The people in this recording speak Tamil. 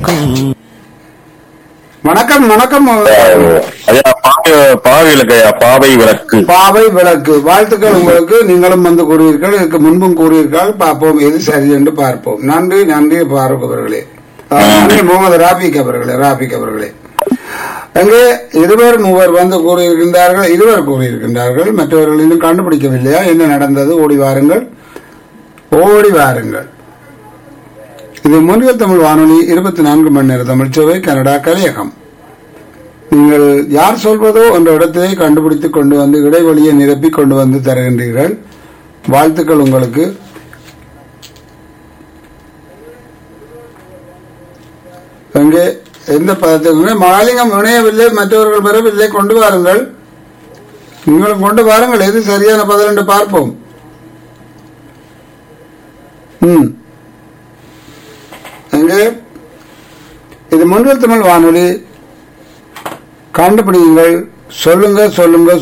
வணக்கம் வணக்கம் ஐயா பாவை பாவை விளக்கு ஐயா பாவை விளக்கு பாவை விளக்கு வாழ்த்துக்கள் உங்களுக்கு நீங்களும் வந்து கூறுவீர்கள் இதுக்கு முன்பும் கூறுவீர்கள் பார்ப்போம் எது சரி என்று பார்ப்போம் நன்றி நன்றி பாரூக் அவர்களே அஹ், நன்றி முகமது ராபிக் அவர்களே ராபிக் அவர்களே அங்கே இருவர் மூவர் வந்து கூறியிருக்கின்றார்கள் இருவர் கூறியிருக்கின்றார்கள் மற்றவர்கள் இன்னும் கண்டுபிடிக்கவில்லையா என்ன நடந்தது ஓடி வாருங்கள் ஓடி வாருங்கள் இது முன்னில் தமிழ் வானொலி இருபத்தி நான்கு மணி நேர தமிழ் சேவை கனடா கலையகம் நீங்கள் யார் சொல்வதோ என்ற இடத்திலே கண்டுபிடித்துக் கொண்டு வந்து இடைவெளியை நிரப்பி கொண்டு வந்து தருகின்றீர்கள் வாழ்த்துக்கள் உங்களுக்கு எங்கே எந்த பதத்துக்கு மாலிங்கம் இணையவில்லை மற்றவர்கள் பெறவில்லை கொண்டு வாருங்கள் நீங்களும் கொண்டு வாருங்கள் எது சரியான பதில் என்று பார்ப்போம் ம் எங்கே இது முன்னில் தமிழ் வானொலி கண்டுபிடிங்கள் சொல்லுங்க சொல்லுங்க